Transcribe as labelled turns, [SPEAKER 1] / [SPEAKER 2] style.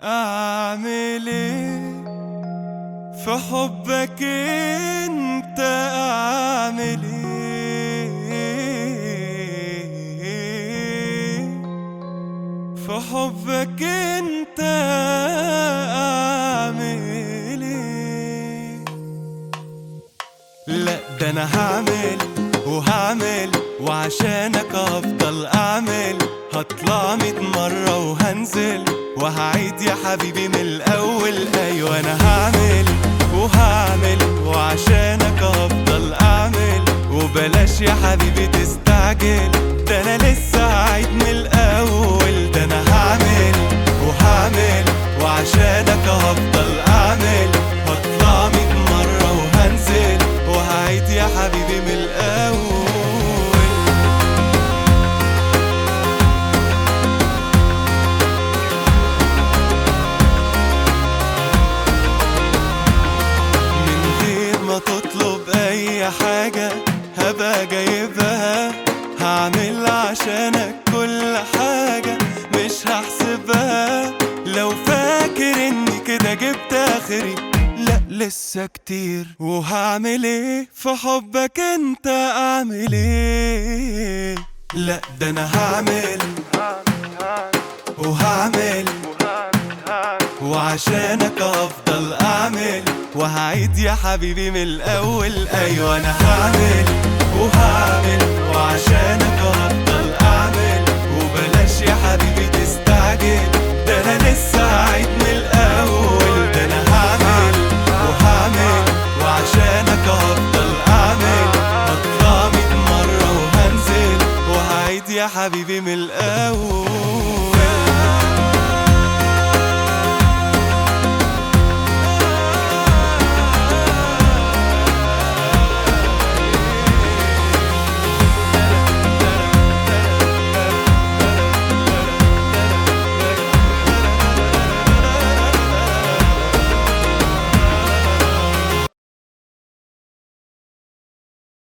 [SPEAKER 1] اعمل ايه في حبك انت اعمل ايه في حبك انت اعمل ايه لا ده انا هعمل وهعمل وعشانك افضل اعمل هطلع ميت مرة وهنزل وهعيد يا حبيبي من الاول ايوه انا هعمل وهعمل وعشانك افضل اعمل وبلاش يا حبيبي تستعجل ده انا لسه هعيد من الاول ده انا هعمل وهعمل وعشانك هفضل اعمل هطلع ميت مرة وهنزل وهعيد يا حبيبي من الاول من غير ما تطلب اي حاجة هبقى جايبها هعمل عشانك كل حاجة مش هحسبها لو فاكر اني كده جبت اخري لا لسه كتير وهعمل ايه في حبك انت اعمل ايه لا ده انا هعمل وهعمل وعشانك افضل اعمل وهعيد يا حبيبي من الاول ايوه انا هعمل وهعمل وعشانك افضل اعمل وبلاش يا حبيبي تستعجل ده انا لسه هعيد من الاول ده انا هعمل وهعمل وعشانك افضل اعمل هطلع ميت مره وهنزل وهعيد يا حبيبي من الاول